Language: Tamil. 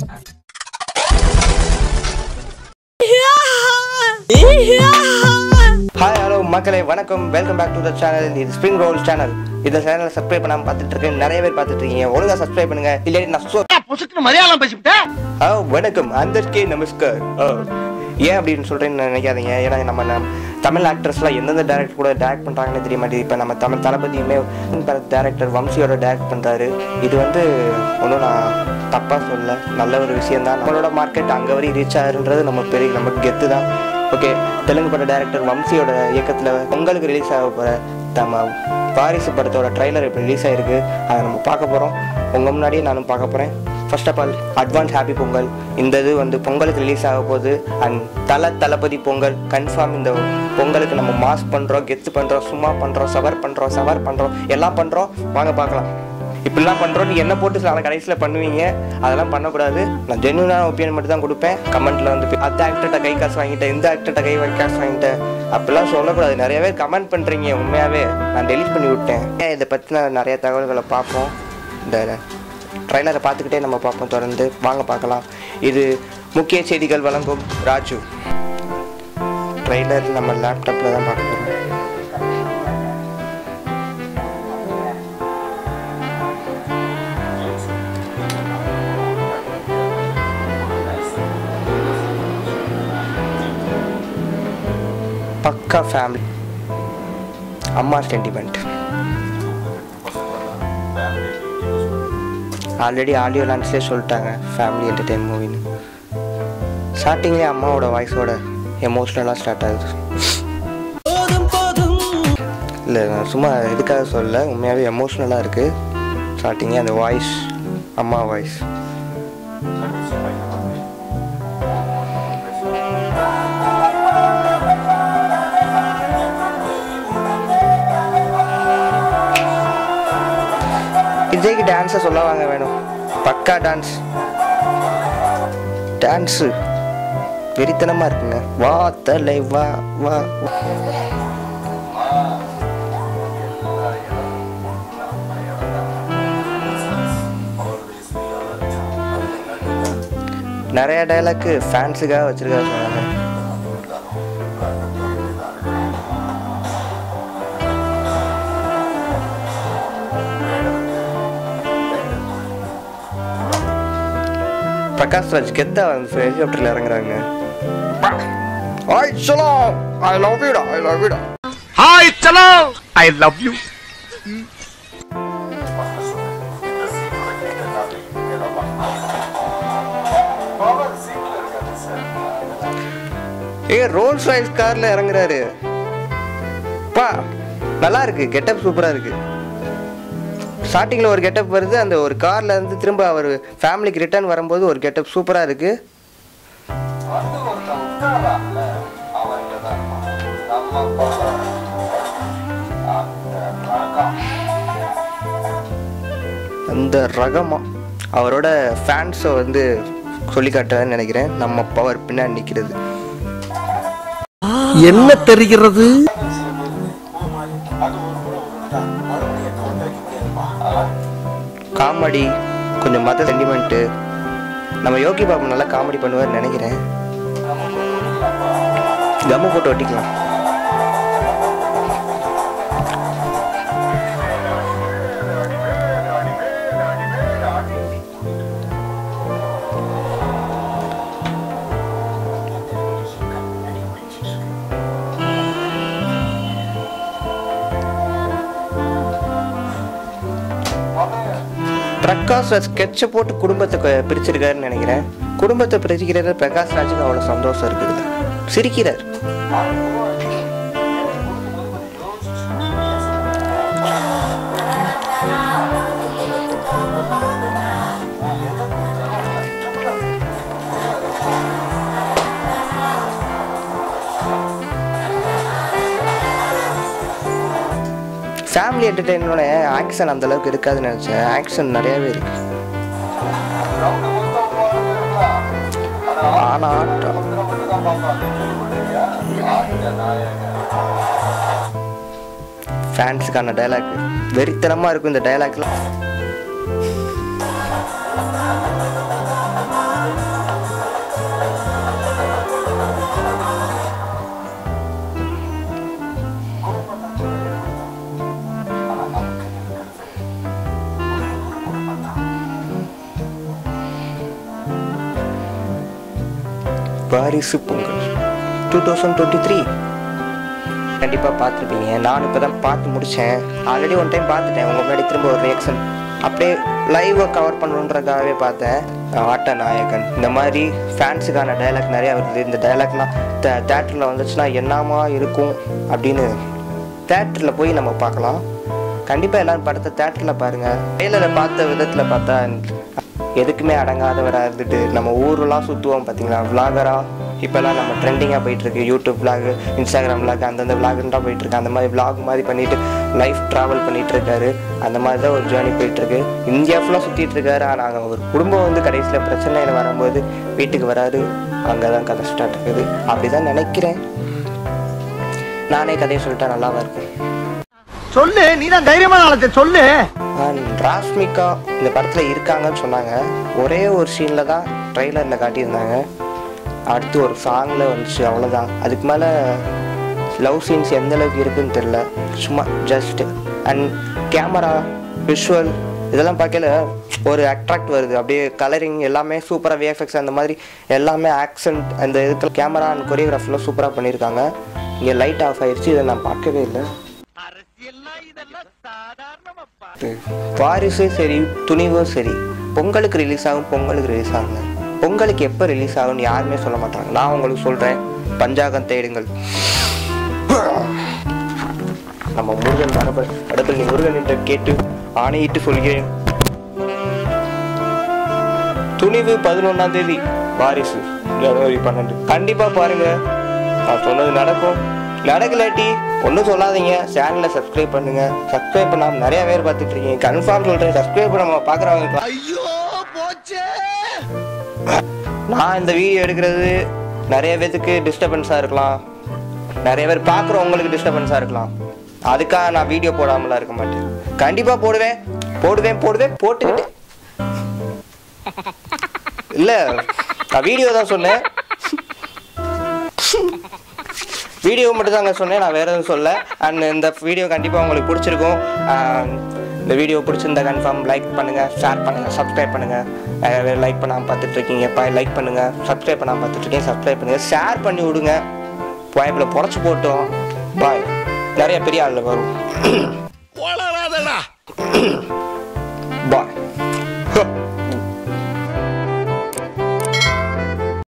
ஹாய் ஹலோ மக்களே வணக்கம் welcome back to the channel இது ஸ்ப்ரிங் ரோல் சேனல் இந்த சேனலை சப்ஸ்கிரைப் பண்ணாம பார்த்துட்டு இருக்கேன் நிறைய பேர் பார்த்துட்டு இருக்கீங்க ஒழுங்கா சப்ஸ்கிரைப் பண்ணுங்க இல்லாட்டி நான் சோ புசுக்கு மலையாளம் பேசிவிட்டேன் ஆ வணக்கம் அந்தர்க்கே நமஸ்கார் ஆ, ஏன் அப்படின்னு சொல்றேன்னு நினைக்காதீங்க ஏன்னா நம்ம நம் தமிழ் ஆக்டர்ஸ்லாம் எந்தெந்த டேரக்டர் கூட டேரக்ட் பண்ணுறாங்கன்னு தெரிய மாட்டேங்குது இப்போ நம்ம தமிழ் தளபதியுமே டேரக்டர் வம்சியோட டேரக்ட் பண்ணுறாரு இது வந்து ஒன்றும் நான் தப்பாக சொல்ல நல்ல ஒரு விஷயம் தான் நம்மளோட மார்க்கெட் அங்கே வரையும் ரீச் ஆகுன்றது நம்ம பெரிய நமக்கு கெத்து தான் ஓகே தெலுங்கு பட டேரக்டர் வம்சியோட இயக்கத்தில் பொங்கலுக்கு ரிலீஸ் ஆக போகிற நம்ம வாரிசு படத்தோட ட்ரைலர் இப்போ ரிலீஸ் ஆயிருக்கு அதை நம்ம பார்க்க போகிறோம் உங்கள் முன்னாடியே நானும் பார்க்க போகிறேன் first of all advance happy Pongal இந்த இது வந்து பொங்கலுக்கு ரிலீஸ் ஆக போகுது அண்ட் தல தளபதி பொங்கல் கன்ஃபார்ம் இந்த பொங்கலுக்கு நம்ம மாஸ் பண்ணுறோம் கெத்து பண்ணுறோம் சும்மா பண்ணுறோம் சவர் பண்ணுறோம் சவர் பண்ணுறோம் எல்லாம் பண்ணுறோம் வாங்க பார்க்கலாம் இப்படிலாம் பண்ணுறோம் நீ என்ன போட்டு சில கடைசியில் பண்ணுவீங்க அதெல்லாம் பண்ணக்கூடாது நான் ஜென்யூனான ஒப்பீனியன் மட்டும் தான் கொடுப்பேன் கமெண்ட்டில் வந்து அந்த ஆக்டர்கிட்ட கை காசு வாங்கிட்டேன் இந்த ஆக்டர்கிட்ட கை காசு வாங்கிட்டேன் அப்படிலாம் சொல்லக்கூடாது நிறைய பேர் கமெண்ட் பண்ணுறீங்க உண்மையாகவே நான் டெலிட் பண்ணி விட்டேன் ஏன் இதை பற்றின நிறைய தகவல்களை பார்ப்போம் இந்த ட்ரைலரை பார்த்துக்கிட்டே நம்ம பார்ப்போம் தொடர்ந்து வாங்க பார்க்கலாம் இது முக்கிய செய்திகள் வழங்கும் ராஜு ட்ரைலர் நம்ம லேப்டாப்பில் தான் பார்க்க போகிறோம் பக்கா ஃபேமிலி அம்மா சென்டிமெண்ட் ஆல்ரெடி ஆடியோ லான்ச்லேயே சொல்லிட்டாங்க ஃபேமிலி என்டர்டெயின் மூவின்னு ஸ்டார்டிங்லேயே அம்மாவோட வாய்ஸோட எமோஷ்னலாக ஸ்டார்ட் ஆகுது இல்லை நான் சும்மா இதுக்காக சொல்ல உண்மையாகவே எமோஷ்னலாக இருக்குது ஸ்டார்டிங்கே அந்த வாய்ஸ் அம்மா வாய்ஸ் விஜய்க்கு டான்ஸை சொல்ல வாங்க வேணும் பக்கா டான்ஸ் டான்ஸு வெறித்தனமாக இருக்குங்க வா தலை வா வா நிறைய டைலாக்கு ஃபேன்ஸுக்காக வச்சிருக்காரு சொன்னாங்க பிரகாஷ் ராஜ் கெத்தா வந்து ஹெலிகாப்டர்ல இறங்குறாங்க ஐ சலோ ஐ லவ் யூடா ஐ லவ் யூடா ஹாய் சலோ ஐ லவ் யூ ஏ ரோல்ஸ் ராய்ஸ் கார்ல இறங்குறாரு பா நல்லா இருக்கு கெட்டப் சூப்பரா இருக்கு ஸ்டார்டிங்கில் ஒரு கெட்டப் வருது அந்த ஒரு கார்ல இருந்து திரும்ப அவர் ஃபேமிலிக்கு ரிட்டர்ன் வரும்போது ஒரு கெட்டப் சூப்பரா இருக்கு அந்த ரகமா அவரோட ஃபேன்ஸை வந்து சொல்லி காட்டுறாருன்னு நினைக்கிறேன் நம்ம பவர் பின்னாடி நிற்கிறது என்ன தெரிகிறது காமெடி கொஞ்சம் மத சென்டிமெண்ட்டு நம்ம யோகி பாபு நல்லா காமெடி பண்ணுவார்னு நினைக்கிறேன் கம்மு போட்டு ஒட்டிக்கலாம் பிரகாஷ் ராஜ் ஸ்கெட்சை போட்டு குடும்பத்தை கொ- பிரிச்சிருக்காருன்னு நினைக்கிறேன் குடும்பத்தை பிரிக்கிறது பிரகாஷ் ராஜுக்கு அவ்வளோ சந்தோஷம் இருக்குது சிரிக்கிறார் ஃபேமிலி என்டர்டெயினோட ஆக்ஷன் அந்த அளவுக்கு இருக்காதுன்னு நினச்சேன் ஆக்ஷன் நிறையவே இருக்கு ஆனா ஆட்டம் ஃபேன்ஸுக்கான டைலாக் வெறித்தனமாக இருக்கும் இந்த டைலாக்லாம் Varisu Pongal two thousand twenty three கண்டிப்பாக பார்த்துருப்பீங்க நான் இப்போ தான் பார்த்து முடித்தேன் ஆல்ரெடி ஒன் டைம் பார்த்துட்டேன் உங்கள் முன்னாடி திரும்ப ஒரு ரியாக்ஷன் அப்படியே லைவை கவர் பண்ணணுன்றதுக்காகவே பார்த்தேன் ஆட்ட நாயகன் இந்த மாதிரி ஃபேன்ஸுக்கான டைலாக் நிறையா வருது இந்த டைலாக்லாம் தேட்டரில் வந்துச்சுன்னா என்னமா இருக்கும் அப்படின்னு தேட்டரில் போய் நம்ம பார்க்கலாம் கண்டிப்பாக எல்லாரும் படத்தை தேட்டரில் பாருங்கள் ட்ரெயிலரை பார்த்த விதத்தில் பார்த்தா எதுக்குமே அடங்காதவராக இருந்துட்டு நம்ம ஊரெலாம் சுற்றுவோம் பார்த்தீங்களா விலாகராக இப்போல்லாம் நம்ம ட்ரெண்டிங்காக போயிட்டுருக்கு யூடியூப் விலாகு இன்ஸ்டாகிராம் விலாக் அந்தந்த விலாகுன்னு தான் போயிட்டுருக்கு அந்த மாதிரி விலாக் மாதிரி பண்ணிட்டு லைஃப் ட்ராவல் பண்ணிட்டு இருக்காரு அந்த மாதிரி தான் ஒரு ஜேர்னி போயிட்டுருக்கு இந்தியா ஃபுல்லாக சுற்றிட்டு இருக்காரு ஆனால் அங்கே ஒரு குடும்பம் வந்து கடைசியில் பிரச்சனையில் வரும்போது வீட்டுக்கு வராரு அங்கே தான் கதை ஸ்டார்ட் இருக்குது அப்படி தான் நினைக்கிறேன் நானே கதையை சொல்லிட்டா நல்லாவா இருக்கும் சொல்லு நீ தான் தைரியமான ஆளத்தை சொல்லு அண்ட் ராஷ்மிகா இந்த படத்தில் இருக்காங்கன்னு சொன்னாங்க ஒரே ஒரு சீனில் தான் ட்ரெய்லரில் காட்டியிருந்தாங்க அடுத்து ஒரு சாங்கில் வந்துச்சு அவ்வளோதான் அதுக்கு மேலே லவ் சீன்ஸ் எந்த அளவுக்கு இருக்குன்னு தெரில சும்மா ஜஸ்ட் அண்ட் கேமரா விஷுவல் இதெல்லாம் பார்க்கல ஒரு அட்ராக்ட் வருது அப்படியே கலரிங் எல்லாமே சூப்பராக விஎஃப்எக்ஸ் அந்த மாதிரி எல்லாமே ஆக்சன்ட் அந்த இதுக்கு கேமரா அண்ட் கொரியோகிராஃபிலாம் சூப்பராக பண்ணியிருக்காங்க இங்கே லைட் ஆஃப் ஆயிடுச்சு இதை நான் பார்க்கவே இல்லை வாரிசும் சரி துணிவும் சரி பொங்கலுக்கு ரிலீஸ் ஆகும் பொங்கலுக்கு ரிலீஸ் ஆகுங்க பொங்கலுக்கு எப்போ ரிலீஸ் ஆகும்னு யாருமே சொல்ல மாட்டாங்க நான் உங்களுக்கு சொல்கிறேன் பஞ்சாகம் தேடுங்கள் நம்ம முருகன் மரப அடுப்பில் நீ முருகன் என்று கேட்டு ஆணையிட்டு சொல்கிறேன் துணிவு பதினொன்னாம் தேதி வாரிசு ஜனவரி பன்னெண்டு கண்டிப்பா பாருங்க நான் சொன்னது நடக்கும் நடக்கலாட்டி ஒன்றும் சொல்லாதீங்க சேனலை சப்ஸ்கிரைப் பண்ணுங்க சப்ஸ்கிரைப் பண்ணாம நிறைய பேர் பார்த்துட்டு இருக்கீங்க கன்ஃபார்ம் சொல்றேன் சப்ஸ்கிரைப் பண்ணாம பார்க்குறவங்க ஐயோ போச்சே நான் இந்த வீடியோ எடுக்கிறது நிறைய பேத்துக்கு டிஸ்டர்பன்ஸாக இருக்கலாம் நிறைய பேர் பார்க்குறவங்களுக்கு டிஸ்டர்பன்ஸாக இருக்கலாம் அதுக்காக நான் வீடியோ போடாமலாம் இருக்க மாட்டேன் கண்டிப்பாக போடுவேன் போடுவேன் போடுவேன் போட்டுக்கிட்டு இல்லை நான் வீடியோ தான் சொன்னேன் வீடியோ மட்டும் தாங்க சொன்னேன் நான் வேற எதுவும் சொல்ல அண்ட் இந்த வீடியோ கண்டிப்பாக உங்களுக்கு பிடிச்சிருக்கும் And இந்த வீடியோ பிடிச்சிருந்தா கன்ஃபார்ம் லைக் பண்ணுங்கள் ஷேர் பண்ணுங்கள் சப்ஸ்கிரைப் பண்ணுங்கள் லைக் பண்ணாமல் பார்த்துட்டு இருக்கீங்க இப்போ லைக் பண்ணுங்கள் சப்ஸ்கிரைப் பண்ணாமல் பார்த்துட்டு இருக்கீங்க சப்ஸ்கிரைப் பண்ணுங்கள் ஷேர் பண்ணி விடுங்க வாய்ப்பில் புடச்சி போட்டோம் பாய் நிறைய பெரிய ஆள் வரும் வளராதடா